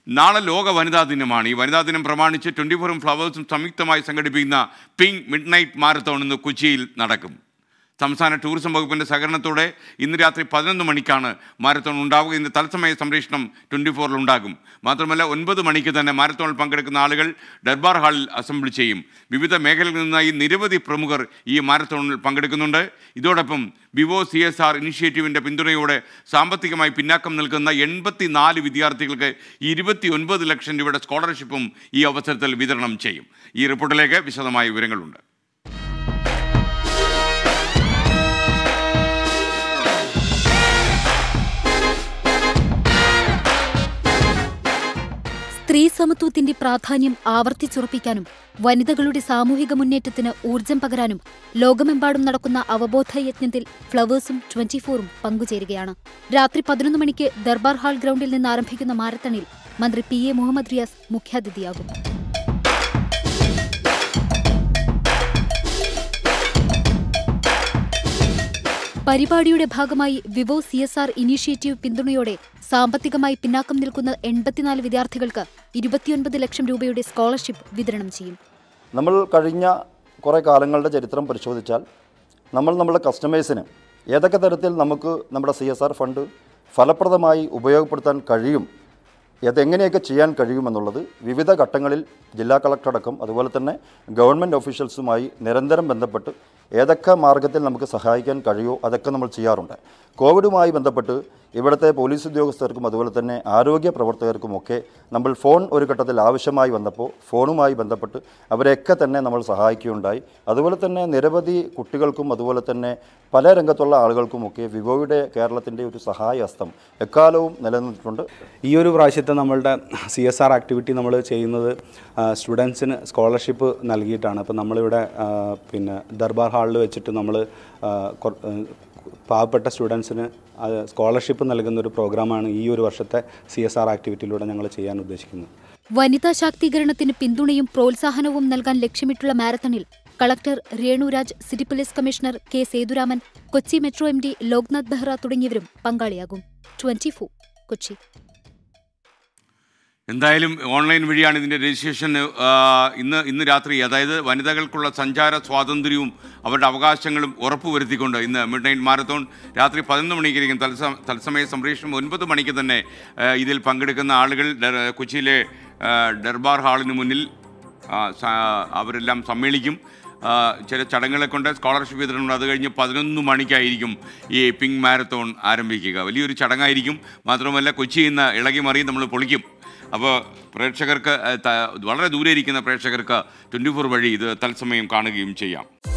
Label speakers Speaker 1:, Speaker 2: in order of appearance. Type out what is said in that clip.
Speaker 1: നാളെ ലോക വനിതാ ദിനമാണ് ഈ വനിതാ ദിനം പ്രമാണിച്ച് ട്വൻറ്റി ഫോറും ഫ്ലവേഴ്സും സംയുക്തമായി സംഘടിപ്പിക്കുന്ന പിങ്ക് മിഡ് നൈറ്റ് മാരത്തോൺ ഇന്ന് കൊച്ചിയിൽ നടക്കും സംസ്ഥാന ടൂറിസം വകുപ്പിൻ്റെ സഹകരണത്തോടെ ഇന്ന് രാത്രി പതിനൊന്ന് മണിക്കാണ് മാരത്തോൺ ഉണ്ടാവുക ഇന്ന് തത്സമയ സംപ്രേഷണം ട്വൻറ്റി ഫോറിൽ ഉണ്ടാകും മാത്രമല്ല ഒൻപത് മണിക്ക് തന്നെ മാരത്തോണിൽ പങ്കെടുക്കുന്ന ആളുകൾ ദർബാർ ഹാളിൽ അസംബിൾ ചെയ്യും വിവിധ മേഖലകളിൽ നിന്നായി നിരവധി പ്രമുഖർ ഈ മാരത്തോണിൽ പങ്കെടുക്കുന്നുണ്ട് ഇതോടൊപ്പം വിവോ സി എസ് ആർ ഇനിഷ്യേറ്റീവിൻ്റെ പിന്തുണയോടെ സാമ്പത്തികമായി പിന്നാക്കം നിൽക്കുന്ന എൺപത്തി നാല് വിദ്യാർത്ഥികൾക്ക് ഇരുപത്തി ഒൻപത് ലക്ഷം രൂപയുടെ സ്കോളർഷിപ്പും ഈ അവസരത്തിൽ വിതരണം ചെയ്യും ഈ റിപ്പോർട്ടിലേക്ക് വിശദമായ വിവരങ്ങളുണ്ട്
Speaker 2: സ്ത്രീ സമത്വത്തിന്റെ പ്രാധാന്യം ആവർത്തിച്ചുറപ്പിക്കാനും വനിതകളുടെ സാമൂഹിക മുന്നേറ്റത്തിന് ഊർജം പകരാനും ലോകമെമ്പാടും നടക്കുന്ന അവബോധ യജ്ഞത്തിൽ ഫ്ലവേഴ്സും ട്വന്റി ഫോറും പങ്കുചേരുകയാണ് രാത്രി പതിനൊന്ന് മണിക്ക് ദർബാർ ഹാൾ ഗ്രൗണ്ടിൽ നിന്ന് ആരംഭിക്കുന്ന മാരത്തണിൽ മന്ത്രി പി എ മുഹമ്മദ് റിയാസ് മുഖ്യാതിഥിയാകും പരിപാടിയുടെ ഭാഗമായി Vivo C S R initiative പിന്തുണയോടെ സാമ്പത്തികമായി പിന്നാക്കം നിൽക്കുന്ന എൺപത്തിനാല് വിദ്യാർത്ഥികൾക്ക് ഇരുപത്തിയൊൻപത് ലക്ഷം രൂപയുടെ സ്കോളർഷിപ്പ് വിതരണം ചെയ്യും
Speaker 3: നമ്മൾ കഴിഞ്ഞ കുറേ കാലങ്ങളുടെ ചരിത്രം പരിശോധിച്ചാൽ നമ്മൾ നമ്മുടെ കസ്റ്റമേഴ്സിന് ഏതൊക്കെ തരത്തിൽ നമുക്ക് നമ്മുടെ സി എസ് ആർ ഫണ്ട് ഫലപ്രദമായി ഉപയോഗപ്പെടുത്താൻ കഴിയും അതെങ്ങനെയൊക്കെ ചെയ്യാൻ കഴിയുമെന്നുള്ളത് വിവിധ ഘട്ടങ്ങളിൽ ജില്ലാ കളക്ടറടക്കം അതുപോലെ തന്നെ ഗവൺമെൻറ് ഓഫീഷ്യൽസുമായി നിരന്തരം ബന്ധപ്പെട്ട് ഏതൊക്കെ മാർഗത്തിൽ നമുക്ക് സഹായിക്കാൻ കഴിയുമോ അതൊക്കെ നമ്മൾ ചെയ്യാറുണ്ട് കോവിഡുമായി ബന്ധപ്പെട്ട് ഇവിടുത്തെ പോലീസ് ഉദ്യോഗസ്ഥർക്കും അതുപോലെ തന്നെ ആരോഗ്യ പ്രവർത്തകർക്കുമൊക്കെ നമ്മൾ ഫോൺ ഒരു ഘട്ടത്തിൽ ആവശ്യമായി വന്നപ്പോൾ ഫോണുമായി ബന്ധപ്പെട്ട് അവരെയൊക്കെ തന്നെ നമ്മൾ സഹായിക്കുകയുണ്ടായി അതുപോലെ തന്നെ നിരവധി കുട്ടികൾക്കും അതുപോലെ തന്നെ പല രംഗത്തുള്ള ആളുകൾക്കുമൊക്കെ വിവോയുടെ കേരളത്തിൻ്റെ ഒരു സഹായഹസ്തം എക്കാലവും നിലനിന്നിട്ടുണ്ട്
Speaker 4: ഈ ഒരു പ്രാവശ്യത്തെ നമ്മളുടെ സി എസ് ആർ ആക്ടിവിറ്റി നമ്മൾ ചെയ്യുന്നത് സ്റ്റുഡൻസിന് സ്കോളർഷിപ്പ് നൽകിയിട്ടാണ് അപ്പോൾ നമ്മളിവിടെ ആ, പിന്നെ ദർബാർ ഹാളിൽ വെച്ചിട്ട് നമ്മൾ പാവപ്പെട്ട സ്റ്റുഡൻസിന് സ്കോളർഷിപ്പ് നൽകുന്ന ഒരു പ്രോഗ്രാമാണ് ഈ ഒരു വർഷത്തെ സി എസ് ആർ ആക്ടിവിറ്റിയിലൂടെ ഞങ്ങൾ ചെയ്യാൻ ഉദ്ദേശിക്കുന്നത്
Speaker 2: വനിതാ ശാക്തീകരണത്തിന് പിന്തുണയും പ്രോത്സാഹനവും നൽകാൻ ലക്ഷ്യമിട്ടുള്ള മാരത്തണിൽ collector Renuraj city police commissioner K Sethuraman Kochi metro M D Loknath Behera തുടങ്ങിയവരും പങ്കാളിയാകും ട്വന്റി കൊച്ചി
Speaker 1: എന്തായാലും ഓൺലൈൻ വഴിയാണ് ഇതിൻ്റെ രജിസ്ട്രേഷൻ ആ, ഇന്ന് ഇന്ന് രാത്രി അതായത് വനിതകൾക്കുള്ള സഞ്ചാര സ്വാതന്ത്ര്യവും അവരുടെ അവകാശങ്ങളും ഉറപ്പുവരുത്തിക്കൊണ്ട് ഇന്ന് മിഡ് നൈറ്റ് മാരത്തോൺ രാത്രി പതിനൊന്ന് മണിക്കായിരിക്കും തത്സ തത്സമയ സംപ്രേഷണം ഒൻപത് മണിക്ക് തന്നെ ആ, ഇതിൽ പങ്കെടുക്കുന്ന ആളുകൾ ഡർ- കൊച്ചിയിലെ ആ, ദർബാർ ഹാളിന് മുന്നിൽ ആ, സ- അവരെല്ലാം സമ്മേളിക്കും ആ, ചില ചടങ്ങുകളെ കൊണ്ട് സ്കോളർഷിപ്പ് വിതരണം അത് കഴിഞ്ഞ് പതിനൊന്ന് മണിക്കായിരിക്കും ഈ പിങ്ക് മാരത്തോൺ ആരംഭിക്കുക വലിയൊരു ചടങ്ങായിരിക്കും മാത്രമല്ല കൊച്ചിയിൽ നിന്ന് ഇളകി മറിയും നമ്മൾ പൊളിക്കും അപ്പോൾ പ്രേക്ഷകർക്ക് ആ, ത- വളരെ ദൂരെ ഇരിക്കുന്ന പ്രേക്ഷകർക്ക് ട്വൻറ്റി ഫോർ വഴി ഇത് തത്സമയം കാണുകയും ചെയ്യാം